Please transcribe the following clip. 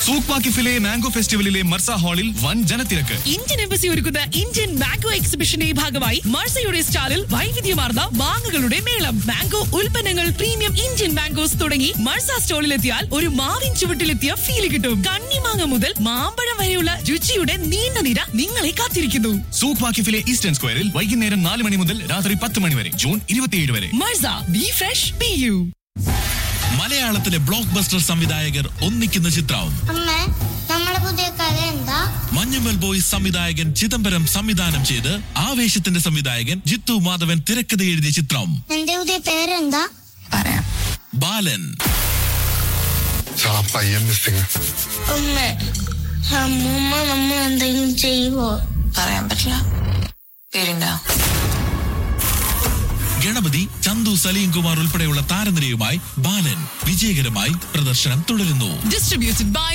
souk വാക്കിഫിലെ mango ഫെസ്റ്റിവലിലെ Marsa ഹാളിൽ വൻ ജനത്തിരക്ക് ഇന്ത്യൻ എംബസി ഒരുക്കുന്ന ഇന്ത്യൻ മാംഗോ എക്സിബിഷന്റെ ഭാഗമായി മർസയുടെ സ്റ്റാളിൽ വൈവിധ്യമാർന്ന മാങ്ങകളുടെ മേളം മാംഗോ ഉൽപ്പന്നങ്ങൾ പ്രീമിയം ഇന്ത്യൻ മാംഗോസ് തുടങ്ങി മർസ സ്റ്റോളിലെത്തിയാൽ ഒരു മാവിൻ ചുവട്ടിലെത്തിയ ഫീല് കിട്ടും കണ്ണിമാങ്ങ മുതൽ മാമ്പഴം വരെയുള്ള രുചിയുടെ നീണ്ട നിര നിങ്ങളെ കാത്തിരിക്കുന്നു സൂക്ക് വാക്കിഫിലെ ഈസ്റ്റേൺ സ്ക്വയറിൽ വൈകുന്നേരം നാല് മണി മുതൽ രാത്രി പത്ത് മണി വരെ ജൂൺ ഇരുപത്തിയേഴ് വരെ Marsa be fresh be you മലയാളത്തിലെ ബ്ലോക്ക് ബസ്റ്റർ സംവിധായകർ ഒന്നിക്കുന്ന ചിത്രം അമ്മ നമ്മളെ പുതിയ കഥ എന്താ മഞ്ഞുമൽ ബോയ്സ് സംവിധായകൻ ചിദംബരം സംവിധാനം ചെയ്ത് ആവേശത്തിന്റെ സംവിധായകൻ ജിത്തു മാധവൻ തിരക്കഥ എഴുതിയ ചിത്രം എന്റെ പുതിയ പേരെന്താ ബാലൻ ആ പയ്യൻ മിസ്സിങ് അമ്മ അമ്മൂമ്മ നമ്മൾ എന്തെങ്കിലും ചെയ്യുവോ പറയാൻ പറ്റില്ല പേരുണ്ടോ ഗണപതി ചന്തു സലീം കുമാർ ഉൾപ്പെടെയുള്ള താരനിരയുമായി ബാലൻ വിജയകരമായി പ്രദർശനം തുടരുന്നു distributed by